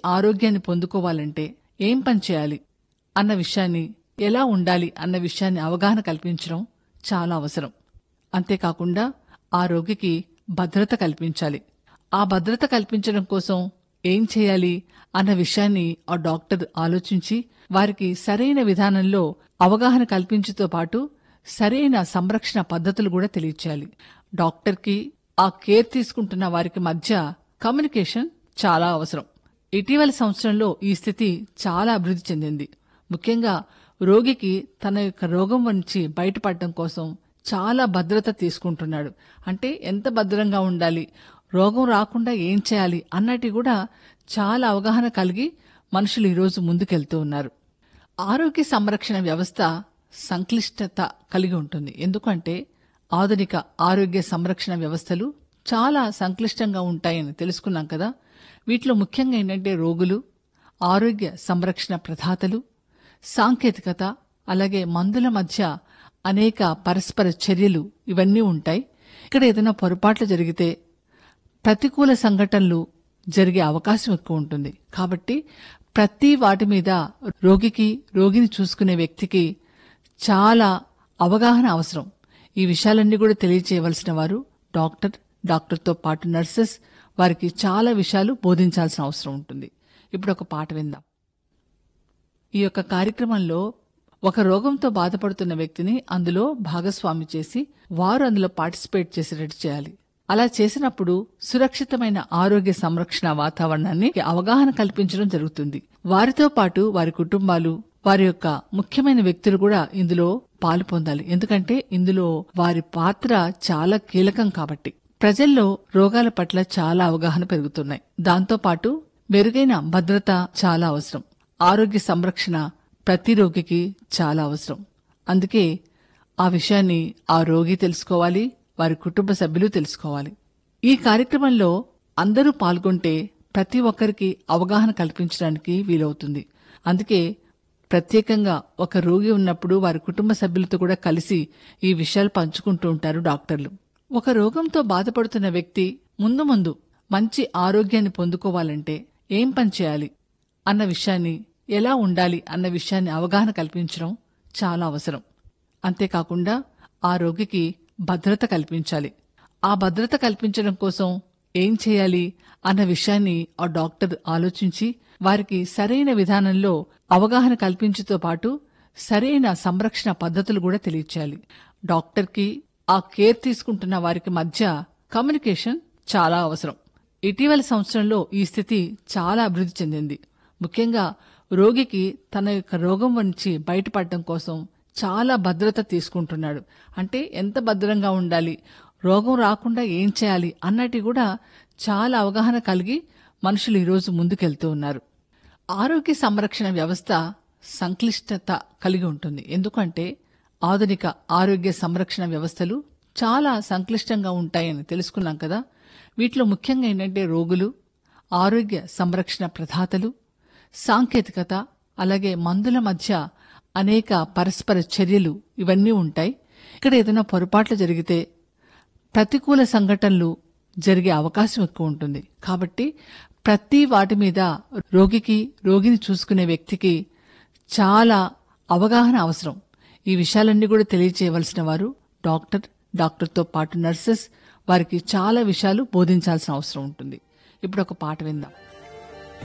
ఆరోగ్యాన్ని పొందుకోవాలంటే ఏం పని చేయాలి అన్న విషయాన్ని ఎలా ఉండాలి అన్న విషయాన్ని అవగాహన కల్పించడం చాలా అవసరం అంతేకాకుండా ఆ రోగికి భద్రత కల్పించాలి ఆ భద్రత కల్పించడం కోసం ఏం చేయాలి అన్న విషయాన్ని ఆ డాక్టర్ ఆలోచించి వారికి సరైన విధానంలో అవగాహన కల్పించుతో పాటు సరైన సంరక్షణ పద్ధతులు కూడా తెలియచేయాలి డాక్టర్కి ఆ కేర్ తీసుకుంటున్న వారికి మధ్య కమ్యూనికేషన్ చాలా అవసరం ఇటీవల సంవత్సరంలో ఈ స్థితి చాలా అభివృద్ధి చెందింది ముఖ్యంగా రోగికి తన యొక్క రోగం నుంచి బయటపడటం కోసం చాలా భద్రత తీసుకుంటున్నాడు అంటే ఎంత భద్రంగా ఉండాలి రోగం రాకుండా ఏం చేయాలి అన్నటి కూడా చాలా అవగాహన కలిగి మనుషులు ఈరోజు ముందుకెళ్తూ ఉన్నారు ఆరోగ్య సంరక్షణ వ్యవస్థ సంక్లిష్టత కలిగి ఉంటుంది ఎందుకంటే ఆధునిక ఆరోగ్య సంరక్షణ వ్యవస్థలు చాలా సంక్లిష్టంగా ఉంటాయని తెలుసుకున్నాం కదా వీటిలో ముఖ్యంగా ఏంటంటే రోగులు ఆరోగ్య సంరక్షణ ప్రదాతలు సాంకేతికత అలాగే మందుల మధ్య అనేక పరస్పర చర్యలు ఇవన్నీ ఉంటాయి ఇక్కడ ఏదైనా పొరపాట్లు జరిగితే ప్రతికూల సంఘటనలు జరిగే అవకాశం ఎక్కువ ఉంటుంది కాబట్టి ప్రతి వాటి మీద రోగికి రోగిని చూసుకునే వ్యక్తికి చాలా అవగాహన అవసరం ఈ విషయాలన్నీ కూడా తెలియచేయవలసిన వారు డాక్టర్ డాక్టర్తో పాటు నర్సెస్ వారికి చాలా విషయాలు బోధించాల్సిన అవసరం ఉంటుంది ఇప్పుడు ఒక పాట విందాం ఈ యొక్క కార్యక్రమంలో ఒక రోగంతో బాధపడుతున్న వ్యక్తిని అందులో భాగస్వామి చేసి వారు అందులో పార్టిసిపేట్ చేసేటట్టు చేయాలి అలా చేసినప్పుడు సురక్షితమైన ఆరోగ్య సంరక్షణ వాతావరణాన్ని అవగాహన కల్పించడం జరుగుతుంది వారితో పాటు వారి కుటుంబాలు వారి యొక్క ముఖ్యమైన వ్యక్తులు కూడా ఇందులో పాలు పొందాలి ఎందుకంటే ఇందులో వారి పాత్ర చాలా కీలకం కాబట్టి ప్రజల్లో రోగాల పట్ల చాలా అవగాహన పెరుగుతున్నాయి దాంతో పాటు మెరుగైన భద్రత చాలా అవసరం ఆరోగ్య సంరక్షణ ప్రతి రోగికి చాలా అవసరం అందుకే ఆ విషయాన్ని ఆ రోగి తెలుసుకోవాలి వారి కుటుంబ సభ్యులు తెలుసుకోవాలి ఈ కార్యక్రమంలో అందరూ పాల్గొంటే ప్రతి ఒక్కరికి అవగాహన కల్పించడానికి వీలవుతుంది అందుకే ప్రత్యేకంగా ఒక రోగి ఉన్నప్పుడు వారి కుటుంబ సభ్యులతో కూడా కలిసి ఈ విషయాలు పంచుకుంటూ ఉంటారు డాక్టర్లు ఒక రోగంతో బాధపడుతున్న వ్యక్తి ముందు ముందు మంచి ఆరోగ్యాన్ని పొందుకోవాలంటే ఏం పని చేయాలి అన్న విషయాన్ని ఎలా ఉండాలి అన్న విషయాన్ని అవగాహన కల్పించడం చాలా అవసరం అంతేకాకుండా ఆ రోగికి భద్రత కల్పించాలి ఆ భద్రత కల్పించడం కోసం ఏం చేయాలి అన్న విషయాన్ని ఆ డాక్టర్ ఆలోచించి వారికి సరైన విధానంలో అవగాహన కల్పించుతో పాటు సరైన సంరక్షణ పద్ధతులు కూడా తెలియచేయాలి డాక్టర్కి ఆ కేర్ తీసుకుంటున్న వారికి మధ్య కమ్యూనికేషన్ చాలా అవసరం ఇటీవల సంవత్సరంలో ఈ స్థితి చాలా అభివృద్ధి చెందింది ముఖ్యంగా రోగికి తన యొక్క రోగం నుంచి బయటపడటం కోసం చాలా భద్రత తీసుకుంటున్నాడు అంటే ఎంత భద్రంగా ఉండాలి రోగం రాకుండా ఏం చేయాలి అన్నటి కూడా చాలా అవగాహన కలిగి మనుషులు ఈరోజు ముందుకెళ్తూ ఉన్నారు ఆరోగ్య సంరక్షణ వ్యవస్థ సంక్లిష్టత కలిగి ఉంటుంది ఎందుకంటే ఆధునిక ఆరోగ్య సంరక్షణ వ్యవస్థలు చాలా సంక్లిష్టంగా ఉంటాయని తెలుసుకున్నాం కదా వీటిలో ముఖ్యంగా ఏంటంటే రోగులు ఆరోగ్య సంరక్షణ ప్రదాతలు సాంకేతికత అలాగే మందుల మధ్య అనేక పరస్పర చర్యలు ఇవన్నీ ఉంటాయి ఇక్కడ ఏదైనా పొరపాట్లు జరిగితే ప్రతికూల సంఘటనలు జరిగే అవకాశం ఎక్కువ ఉంటుంది కాబట్టి ప్రతి వాటి మీద రోగికి రోగిని చూసుకునే వ్యక్తికి చాలా అవగాహన అవసరం ఈ విషయాలన్నీ కూడా తెలియచేయవలసిన వారు డాక్టర్ డాక్టర్తో పాటు నర్సెస్ వారికి చాలా విషయాలు బోధించాల్సిన అవసరం ఉంటుంది ఇప్పుడు ఒక పాట విందాం